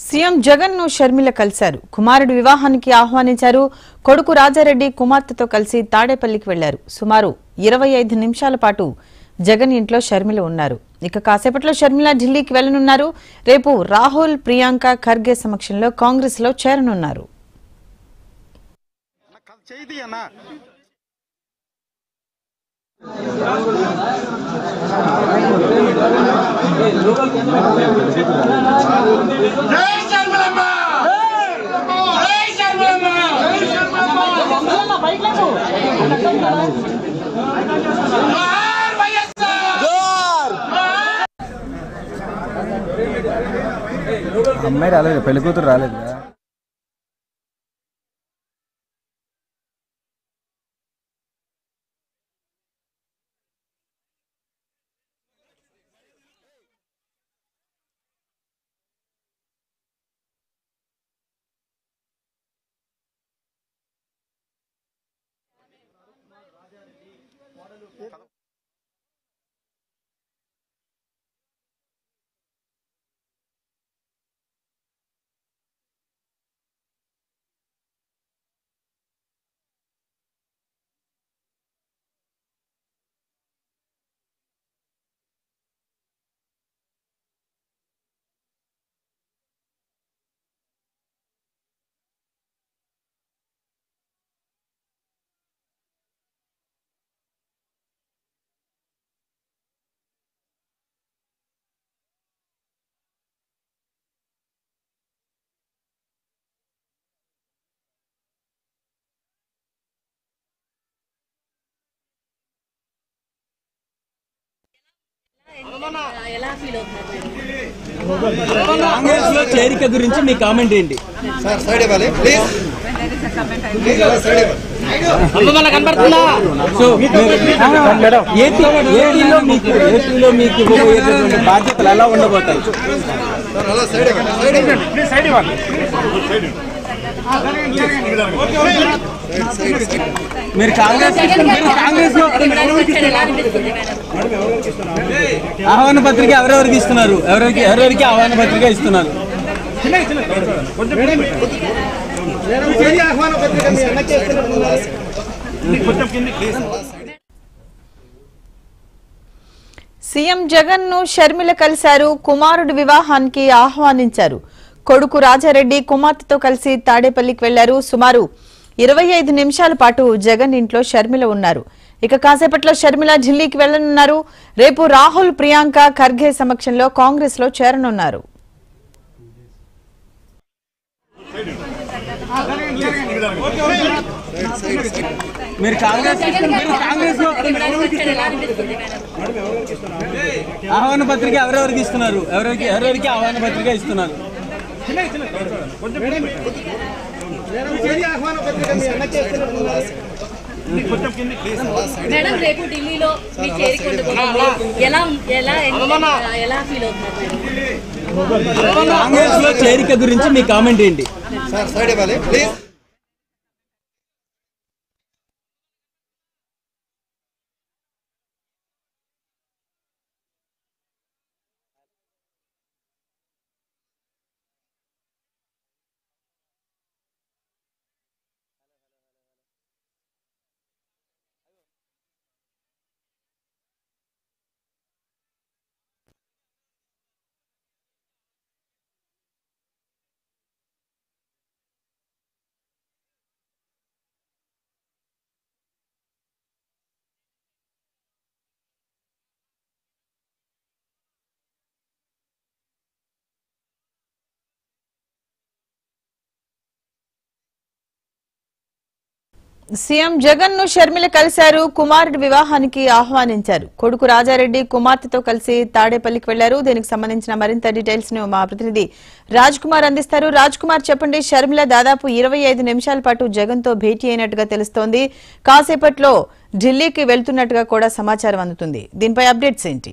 CM Jagan ను షర్మిల కలిశారు కుమారుడి వివాహానికి ఆహ్వానించారు కొడుకు రాజారెడ్డి కుమార్తెతో కలిసి తాడేపల్లికి వెళ్లారు సుమారు ఇరవై ఐదు నిమిషాల పాటు జగన్ ఇంట్లో షర్మిల ఉన్నారు ఇక కాసేపట్లో షర్మిల ఢిల్లీకి వెళ్లనున్నారు రేపు రాహుల్ ప్రియాంక ఖర్గే సమక్షంలో కాంగ్రెస్ లో చేరనున్నారు చేయి అన్న జై శర్మలమ్మ జై శర్మలమ్మ జోహార్ వైఎస్ఆర్ అమ్మాయి రాలేదు పెళ్లి కూతురు రాలేదు ఎలా ఫీల్ అవుతున్నారు కాంగ్రెస్ లో చేరిక గురించి మీ కామెంట్ ఏంటి సార్ సైడ్ ఇవ్వాలి ప్లీజ్ ప్లీజ్ అలా సైడ్ ఇవ్వాలి కనబడుతుందా సో ఏపీ ఏపీలో మీకు ఏపీలో మీకు ఇవ్వబోయేటటువంటి బాధ్యతలు ఎలా ఉండబోతాయి సార్ అలా సైడ్ ఇవ్వండి సైడ్ ఇవ్వండి మీరు కాంగ్రెస్ మీరు కాంగ్రెస్ లో ఎలా అనిపిస్తుంది ఆహ్వాన పత్రిక ఎవరెవరికి ఇస్తున్నారు ఎవరెవరికి ఎవరెవరికి ఆహ్వాన పత్రిక ఇస్తున్నారు ఆహ్వాన పత్రిక మీ అన్నకి ఇస్తున్నారు. సీఎం జగన్ ను షర్మిల కలిశారు కుమారుడి వివాహానికి ఆహ్వానించారు కొడుకు రాజారెడ్డి కుమార్తెతో కలిసి తాడేపల్లికి వెళ్లారు సుమారు ఇరవై ఐదు నిమిషాల పాటు జగన్ ఇంట్లో షర్మిల ఉన్నారు ఇక కాసేపట్లో షర్మిల ఢిల్లీకి వెళ్లనున్నారు రేపు రాహుల్ ప్రియాంక ఖర్గే సమక్షంలో కాంగ్రెస్ లో చేరనున్నారు మీరు కాంగ్రెస్ మీరు కాంగ్రెస్ లో ఎలా అనిపిస్తుంది ఆహ్వాన పత్రిక ఎవరెవరికి ఇస్తున్నారు ఎవరెవరికి ఎవరెవరికి ఆహ్వాన పత్రిక ఇస్తున్నారు ఆహ్వాన పత్రిక మీ అన్నకి ఇస్తున్నారు. మేడం రేపు ఢిల్లీలో మీ చేరిక ఉండబోతుంది ఎలా ఎలా ఎలా ఫీల్ అవుతున్నారు కాంగ్రెస్ లో చేరిక గురించి మీ కామెంట్ ఏంటి సార్ సైడ్ ఇవ్వాలి ప్లీజ్ సీఎం జగన్ ను షర్మిల కలిశారు కుమారుడి వివాహానికి ఆహ్వానించారు కొడుకు రాజారెడ్డి కుమార్తెతో కలిసి తాడేపల్లికి వెళ్లారు దీనికి సంబంధించిన మరింత డీటెయిల్స్ ను మా ప్రతినిధి రాజ్ కుమార్ అందిస్తారు రాజ్ కుమార్ చెప్పండి షర్మిల దాదాపు ఇరవై ఐదు నిమిషాల పాటు జగన్ తో భేటీ అయినట్టుగా తెలుస్తోంది కాసేపట్లో ఢిల్లీకి వెళ్తున్నట్టుగా కూడా సమాచారం అందుతుంది దీనిపై అప్డేట్స్ ఏంటి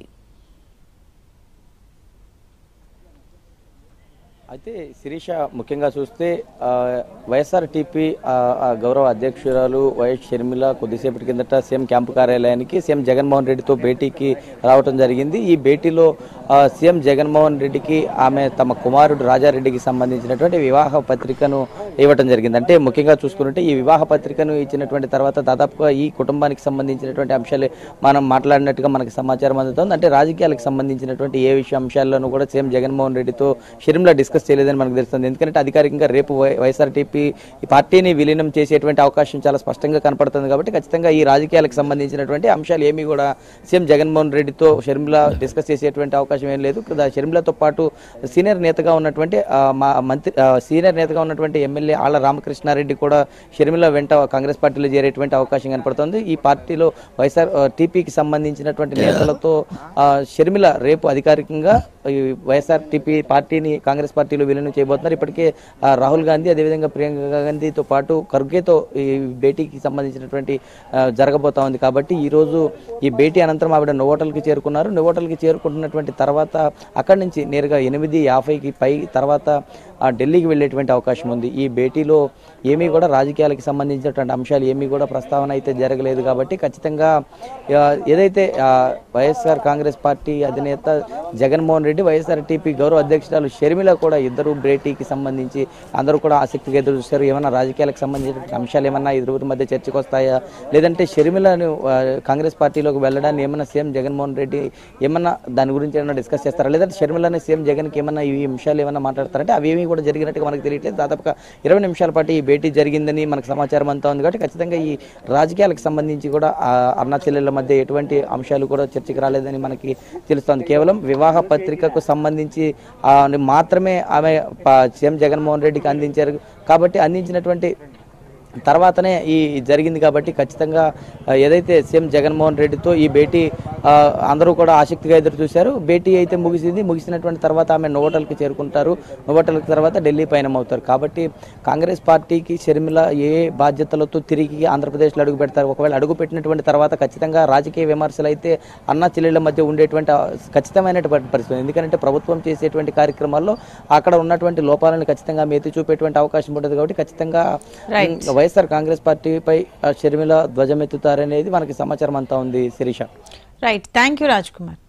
అయితే శిరీష ముఖ్యంగా చూస్తే ఆ, వైఎస్ఆర్టీపీ ఆ, ఆ గౌరవ అధ్యక్షురాలు వైఎస్ షర్మిల కొద్దిసేపటి కిందట సీఎం క్యాంపు కార్యాలయానికి సీఎం జగన్మోహన్ రెడ్డితో భేటీకి రావటం జరిగింది ఈ భేటీలో ఆ, సీఎం జగన్మోహన్ రెడ్డికి ఆమె తమ కుమారుడు రాజారెడ్డికి సంబంధించినటువంటి వివాహ పత్రికను ఇవ్వటం జరిగింది అంటే ముఖ్యంగా చూసుకుంటే ఈ వివాహ పత్రికను ఇచ్చినటువంటి తర్వాత దాదాపుగా ఈ కుటుంబానికి సంబంధించినటువంటి అంశాలు మనం మాట్లాడినట్టుగా మనకి సమాచారం అందుతుంది అంటే రాజకీయాలకు సంబంధించినటువంటి ఏ విషయ అంశాల్లోనూ కూడా సీఎం జగన్మోహన్ రెడ్డితో షర్మిల డిస్కస్ చేయలేదని మనకు తెలుస్తుంది ఎందుకంటే అధికారికంగా రేపు వై- వైఎస్ఆర్టీపీ ఈ పార్టీని విలీనం చేసేటువంటి అవకాశం చాలా స్పష్టంగా కనపడుతుంది కాబట్టి ఖచ్చితంగా ఈ రాజకీయాలకు సంబంధించినటువంటి అంశాలు ఏమీ కూడా సీఎం జగన్మోహన్ రెడ్డితో షర్మిల డిస్కస్ చేసేటువంటి అవకాశం ఏం లేదు దా- షర్మిలతో పాటు సీనియర్ నేతగా ఉన్నటువంటి ఆ, మా మంత్రి ఆ, సీనియర్ నేతగా ఉన్నటువంటి ఎమ్మెల్యే ఆళ్ల రామకృష్ణారెడ్డి కూడా షర్మిల వెంట కాంగ్రెస్ పార్టీలో చేరేటువంటి అవకాశం కనపడుతుంది ఈ పార్టీలో వైఎస్ఆర్ ఆ, టీపీకి సంబంధించినటువంటి నేతలతో ఆ, షర్మిల రేపు అధికారికంగా ఈ వైఎస్ఆర్ టీపీ పార్టీని కాంగ్రెస్ పార్టీలో విలీనం చేయబోతున్నారు ఇప్పటికే ఆ, రాహుల్ గాంధీ అదేవిధంగా ప్రియాంక గాంధీతో పాటు ఖర్గేతో ఈ భేటీకి సంబంధించినటువంటి ఆ, జరగబోతా ఉంది కాబట్టి ఈ రోజు ఈ భేటీ అనంతరం ఆవిడ నోవోటల్కి చేరుకున్నారు నోవోటల్కి చేరుకుంటున్నటువంటి తర్వాత అక్కడి నుంచి నేరుగా ఎనిమిది యాభైకి పై తర్వాత ఆ, ఢిల్లీకి వెళ్ళేటువంటి అవకాశం ఉంది ఈ భేటీలో ఏమీ కూడా రాజకీయాలకు సంబంధించినటువంటి అంశాలు ఏమీ కూడా ప్రస్తావన అయితే జరగలేదు కాబట్టి ఖచ్చితంగా ఆ, ఏదైతే ఆ, వైఎస్ఆర్ కాంగ్రెస్ పార్టీ అధినేత జగన్మోహన్ రెడ్డి వైఎస్ఆర్ టీపీ గౌరవ అధ్యక్షురాలు షర్మిల కూడా ఇద్దరు భేటీకి సంబంధించి అందరూ కూడా ఆసక్తిగా ఎదురు చూస్తారు ఏమైనా రాజకీయాలకు సంబంధించిన అంశాలు ఏమన్నా ఇరువురి మధ్య చర్చకు వస్తాయా లేదంటే షర్మిలను ఆ, కాంగ్రెస్ పార్టీలోకి వెళ్ళడాన్ని ఏమన్నా సీఎం జగన్మోహన్ రెడ్డి ఏమన్నా దాని గురించి ఏమన్నా డిస్కస్ చేస్తారా లేదంటే షర్మిలని సీఎం జగన్కి ఏమన్నా ఈ అంశాలు ఏమన్నా మాట్లాడతారంటే అవి ఏమీ కూడా జరిగినట్టుగా మనకు తెలియట్లేదు దాదాపుగా ఇరవై నిమిషాల పాటు ఈ భేటీ జరిగిందని మనకు సమాచారం అంతా ఉంది కాబట్టి ఖచ్చితంగా ఈ రాజకీయాలకు సంబంధించి కూడా ఆ అన్నా చెల్లెళ్ళ మధ్య ఎటువంటి అంశాలు కూడా చర్చకు రాలేదని మనకి తెలుస్తోంది కేవలం వివాహ పత్రికకు సంబంధించి ఆ, మాత్రమే ఆమె ప- సీఎం జగన్మోహన్ రెడ్డికి అందించారు కాబట్టి అందించినటువంటి తర్వాతనే ఈ జరిగింది కాబట్టి ఖచ్చితంగా ఆ, ఏదైతే సీఎం జగన్మోహన్ రెడ్డితో ఈ భేటీ ఆ, అందరూ కూడా ఆసక్తిగా ఎదురు చూశారు భేటీ అయితే ముగిసింది ముగిసినటువంటి తర్వాత ఆమె నోవోటల్కి చేరుకుంటారు నోవోటల్కి తర్వాత ఢిల్లీ పయనం అవుతారు కాబట్టి కాంగ్రెస్ పార్టీకి షర్మిల ఏ బాధ్యతలతో తిరిగి ఆంధ్రప్రదేశ్లో అడుగు పెడతారు ఒకవేళ అడుగు పెట్టినటువంటి తర్వాత ఖచ్చితంగా రాజకీయ విమర్శలు అయితే అన్నా చెల్లెళ్ళ మధ్య ఉండేటువంటి ఆ, ఖచ్చితమైనటువంటి పరిస్థితి ఎందుకంటే ప్రభుత్వం చేసేటువంటి కార్యక్రమాల్లో అక్కడ ఉన్నటువంటి లోపాలను ఖచ్చితంగా ఆమె ఎత్తి చూపేటువంటి అవకాశం ఉంటుంది కాబట్టి ఖచ్చితంగా Right. ఉమ్, వైఎస్ఆర్ కాంగ్రెస్ పార్టీపై ఆ, షర్మిల ధ్వజమెత్తుతారనేది మనకి సమాచారం అంతా ఉంది Sirisha right thank you Raj Kumar